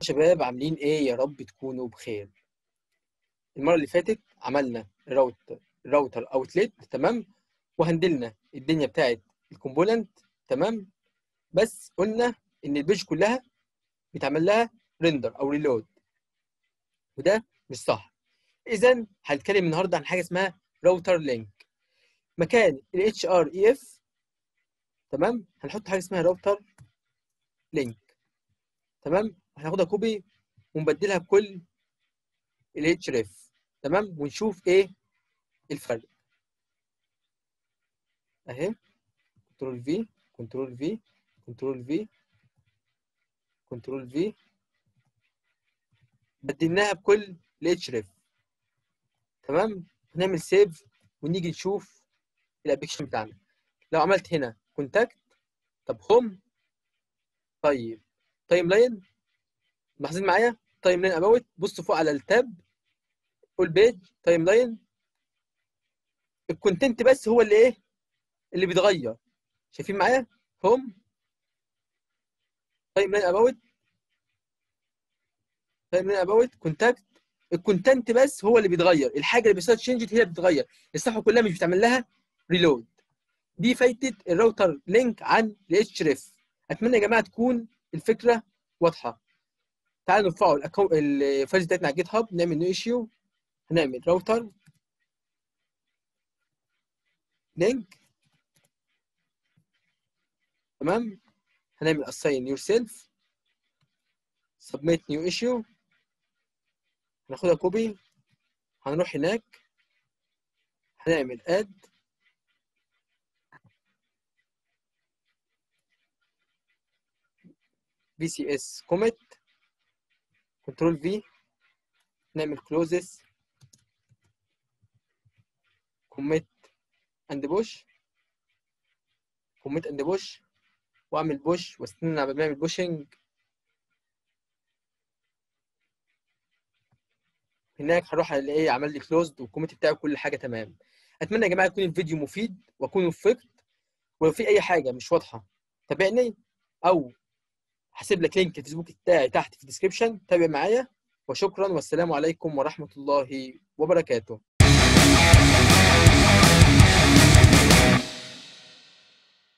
شباب عاملين ايه يا رب تكونوا بخير المره اللي فاتت عملنا راوتر راوتر اوتلت تمام وهندلنا الدنيا بتاعت الكومبوننت تمام بس قلنا ان البيج كلها بيتعمل لها ريندر او ريلود وده مش صح اذا هنتكلم النهارده عن حاجه اسمها راوتر لينك مكان ال اتش ار اي اف تمام هنحط حاجه اسمها راوتر لينك تمام هناخدها كوبي ونبدلها بكل ال اتش ريف تمام ونشوف ايه الفرق اهي كنترول في كنترول في كنترول في كنترول في بدلناها بكل ال اتش ريف تمام هنعمل سيف ونيجي نشوف الابلكيشن بتاعنا لو عملت هنا كونتاكت طب هوم طيب تايم لاين ملاحظين معايا تايم لاين اباوت بصوا فوق على التاب اول بيج تايم لاين الكونتنت بس هو اللي ايه اللي بيتغير شايفين معايا هوم تايم لاين اباوت تايم لاين اباوت كونتاكت الكونتنت بس هو اللي بيتغير الحاجه اللي بيحصل تشينج هي اللي بتتغير الصفحه كلها مش بتعمل لها ريلود دي فايده الراوتر لينك عن الاتش ريف اتمنى يا جماعه تكون الفكره واضحه تعالوا نرفعوا الفايلز بتاعتنا على جيت هاب نعمل نيو ايشيو هنعمل راوتر لينك تمام هنعمل assign yourself submit new issue هناخدها كوبي هنروح هناك هنعمل add VCS commit كنترول في نعمل closes commit and push commit and push واعمل بوش واستنى قبل ما اعمل بوشنج هناك هروح الاقي عمل لي كلوزد والكومنت بتاعي كل حاجه تمام اتمنى يا جماعه يكون الفيديو مفيد واكون وفقت ولو في اي حاجه مش واضحه تابعني او هسيب لك لينك الفيسبوك بتاعي تحت في الديسكربشن تابع معايا وشكرا والسلام عليكم ورحمه الله وبركاته